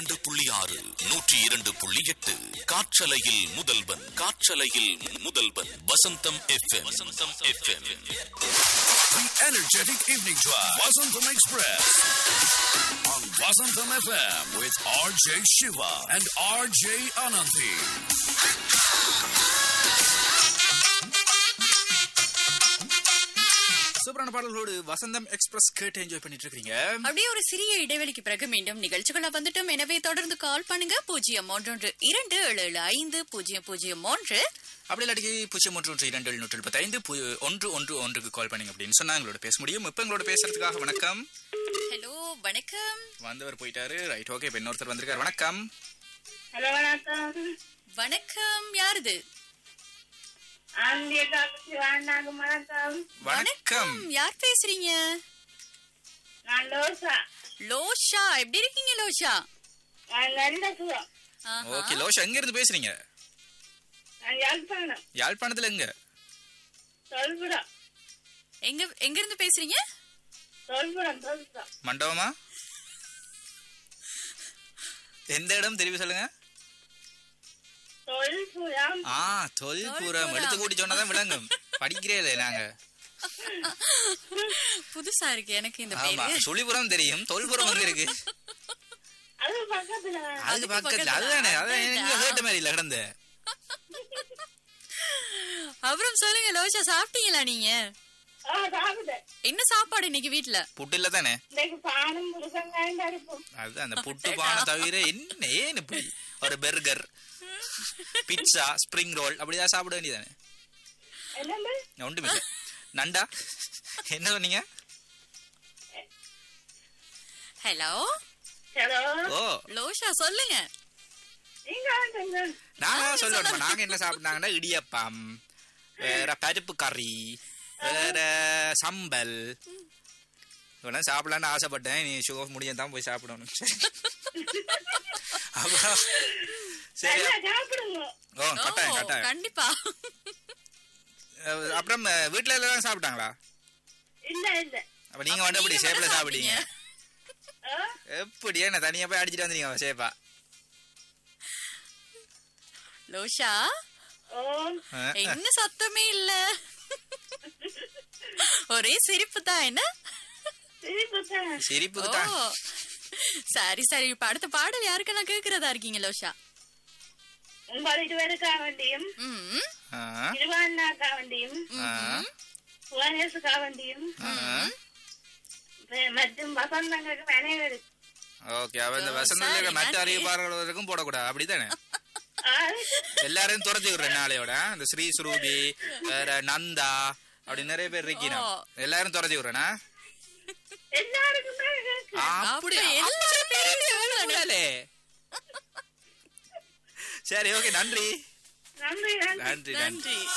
இரண்டு புள்ளி ஆறு நூற்றி இரண்டு புள்ளி எட்டு காற்றலையில் முதல்வன் காற்றலையில் முதல்வன் Vasantham FM Vasantham FM The energetic evening drive. Vasantham Express. On Vasantham FM with RJ Shiva and RJ Ananthi. சூப்பரான பாடல்களோடு வசந்தம் எக்ஸ்பிரஸ் கேட்டு என்ஜாய் பண்ணிட்டு இருக்கீங்க அப்படியே ஒரு சிறிய இடைவெளிக்கு பிறகு மீண்டும் நிகழ்ச்சிகளை வந்துட்டோம் எனவே தொடர்ந்து கால் பண்ணுங்க பூஜ்ஜியம் ஒன்றொன்று இரண்டு ஏழு ஏழு ஐந்து பூஜ்ஜியம் பூஜ்ஜியம் மூன்று அப்படி இல்லாட்டி பூஜ்ஜியம் ஒன்று ஒன்று இரண்டு எழுநூற்றி எழுபத்தி ஐந்து ஒன்று ஒன்று ஒன்றுக்கு கால் பண்ணுங்க அப்படின்னு சொன்னா எங்களோட பேச முடியும் இப்போ எங்களோட பேசுறதுக்காக வணக்கம் ஹலோ வணக்கம் வந்தவர் போயிட்டாரு ரைட் ஓகே இப்போ இன்னொருத்தர் வந்திருக்காரு வணக்கம் ஹலோ வணக்கம் வணக்கம் யாருது ஆந்திய காப்பி வாழ்நாங்க வணக்கம் வணக்கம் யார் பேசுறீங்க நான் லோசா லோஷா எப்படி இருக்கீங்க லோஷா நான் நல்ல சுகம் ஆஹா. ஓகே லோஷா எங்க இருந்து பேசுறீங்க நான் யாழ்ப்பாணம் யாழ்ப்பாணத்துல எங்க தொல்புரம் எங்க எங்க இருந்து பேசுறீங்க தொல்புரம் தொல்புரம் மண்டபமா எந்த இடம் திருப்பி சொல்லுங்க தொல்புரம் ஆ தொல்புரம் தொல்புரம். எடுத்து கூட்டி சொன்னாதான் விளங்கும் படிக்கிறே நாங்க புதுசா இருக்கு எனக்கு இந்த ஆமா பேரு சுழிபுரம் தெரியும் தொல்புரம் வந்து இருக்கு அது பக்கத்துல அது அதுக்கு பக்கத்துல பக்கத்துல. அதுதானே அதான் அதான். எங்க கேட்ட மாதிரி இல்ல கிடந்து அப்புறம் சொல்லுங்க லோஷா சாப்பிட்டீங்களா நீங்க ஆ சாப்பிட்டேன் என்ன சாப்பாடு இன்னைக்கு வீட்ல புட்டு இல்ல தானே இன்னைக்கு பானம் முருகங்காயும் பருப்பும் அது அந்த புட்டு பானை தவிர என்ன ஏன் இப்படி ஒரு பெர்கர் பிட்சா ஸ்ப்ரிங் ரோல் அப்படிதான் சாப்பிட வேண்டியதானே என்னண்டு ஒன்றுமே இல்லை. நண்டா என்ன சொன்னீங்க ஹலோ ஹலோ ஓ லோஷா சொல்லுங்க நீங்க வந்துங்க நாங்க சொல்லணுமா நாங்க என்ன சாப்பிட்டாங்கன்னா இடியப்பம் வேற பருப்பு கறி வேற சம்பல் இதெல்லாம் சாப்பிடலான்னு ஆசைப்பட்டேன் நீ ஷோ முடியும் தான் போய் சாப்பிடணும் அப்புறம் சரி நல்லா சாப்பிடுங்க ஓ கட்டாயம் ஓ, கட்டாயம் கண்டிப்பா அஹ் அப்புறம் அஹ், வீட்ல எல்லாம் சாப்பிட்டாங்களா இல்ல இல்ல அப்ப நீங்க அப்ப வந்து அப்படி நீங்க சேப்ல மட்டும் சாப்பிட்டீங்க ஆ? எப்படி என்ன தனியா போய் அடிச்சிட்டு வந்தீங்க சேப்பா லோஷா ஓ அஹ், என்ன சத்தமே இல்ல ஒரே சிரிப்பு தான் என்ன சிரிப்பு தான் சிரிப்புக்கு ஓ தான் சரி சரி இப்ப அடுத்த பாடல் யாருக்கெல்லாம் கேக்குறதா இருக்கீங்க லோஷா உங்கள் இருவருக்கா வேண்டியும் ம் ஆ, திருவாண்ணாக்கா வேண்டியும் ஆ, புவனேசுக்கா வேண்டியும் ஆ. மற்றும் வசந்தங்களுக்கு அனைவருக்கு ஓகே அவ இந்த ஓ, வசந்தத்துல சரி, மற்ற நன்றி. அறிவிப்பாளர்களுக்கும் போடக்கூடாது அப்படித்தானே ஆ- எல்லாரையும் துரத்தி விடுறேன் நாளையோட இந்த ஸ்ரீ சுரூபி வேற நந்தா அப்படி நிறைய பேர் இருக்கீங்க ஓ. எல்லாரும் துரத்தி விடுறேனா எல்லாருக்குமே கேக்கு. அப்படி அப்ப எல்லாரும் பேரும் சொல்லணும். சொல்லலே. சரி ஓகே நன்றி நன்றி நன்றி நன்றி நன்றி நன்றி